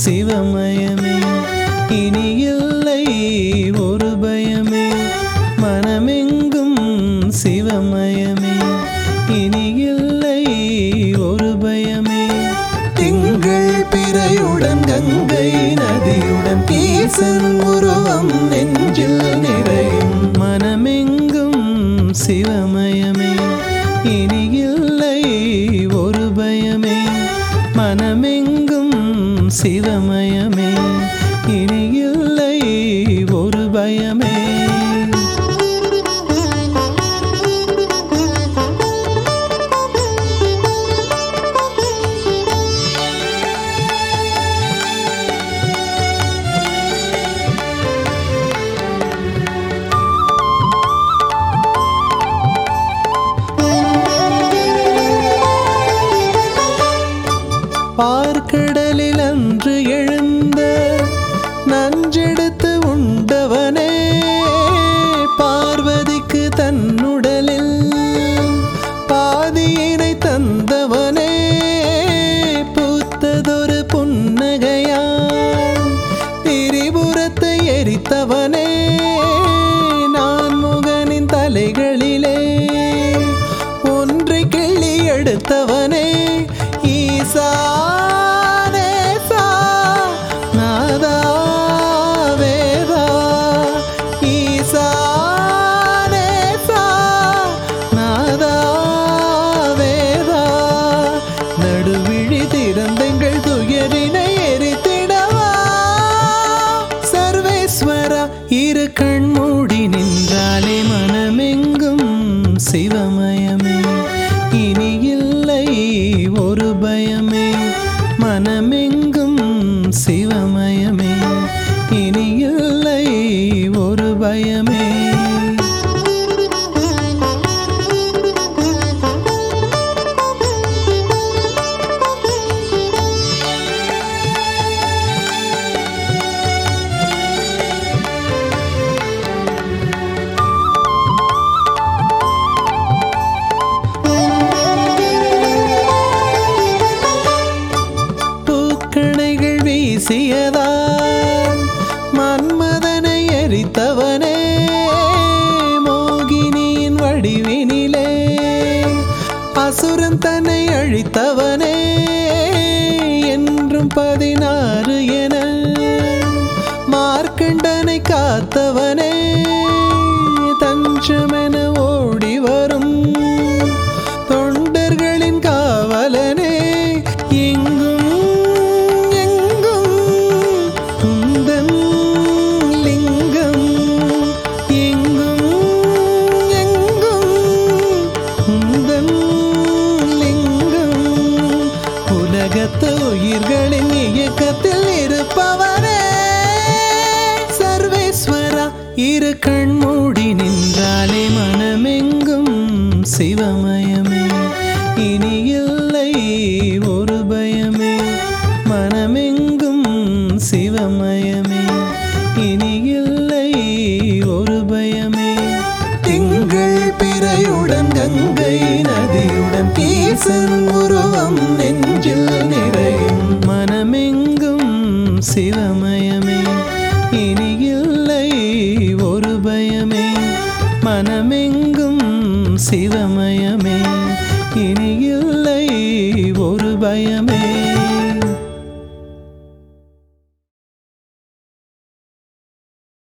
சிவமயமே இனி இல்லை ஒரு பயமே மனமெங்கும் சிவமயமே இனி இல்லை ஒரு பயமே திங்கள் பிறையுடன் கங்கை நதியுடன் ஈசன் உருவம் நெஞ்சில் நிறையும் மனமெங்கும் சிவமயமே இனி இல்லை ஒரு பயமே மனமெங்கும் சிவமயமே இனி இல்லை ஒரு பயமே பார்க்கடலில் அன்று எழுந்த நஞ்செடுத்து உண்டவனே பார்வதிக்கு தன்னுடலில் பாதியினை தந்தவனே பூத்ததொரு புன்னகையால் திரிபுரத்தை எரித்தவனே நான் முகனின் தலைகளிலே ஒன்றை கிள்ளி எடுத்தவனே ஈசா நேசா, நாதா வேதா. ஈசா நேசா, நாதா வேதா. நடுவிழி திறந்தங்கள் துயரினை எரித்திடவா சர்வேஸ்வரா இரு கண் மூடி நின்றாலே மனமெங்கும் சிவமயமே இனி இல்லை ஒரு பயமே மனமெங்கும் சிவமயமே இனி இல்லை ஒரு பயமே பூக்கணைகள் வீசியதால் மன்மதனை எரித்தவனே மோகினியின் வடிவினிலே அசுரன் தன்னை அழித்தவனே என்றும் பதினாறு என மார்க்கண்டனை காத்தவனே தஞ்சமென ஓடி வரும் தொண்டர்களின் காவலனே எங்கும் எங்கும் குந்தன் லிங்கம் எங்கும் எங்கும் குந்தன் லிங்கம் உலகத்து உயிர்களின் இயக்கத்தில் இருப்பவரே சர்வேஸ்வரா இரு கண் மூடி நின்றாலே மனமெங்கும் சிவமயமே இனி இல்லை ஒரு பயமே மனமெங்கும் சிவமயமே இனி இல்லை ஒரு பயமே திங்கள் பிறையுடன் கங்கை நதியுடன் ஈசன் உருவம் நெஞ்சில் நிறையும் மனமெங்கும் சிவமயமே இனி இல்லை ஒரு பயமே மனமெங்கும் சிவமயமே இனி இல்லை ஒரு பயமே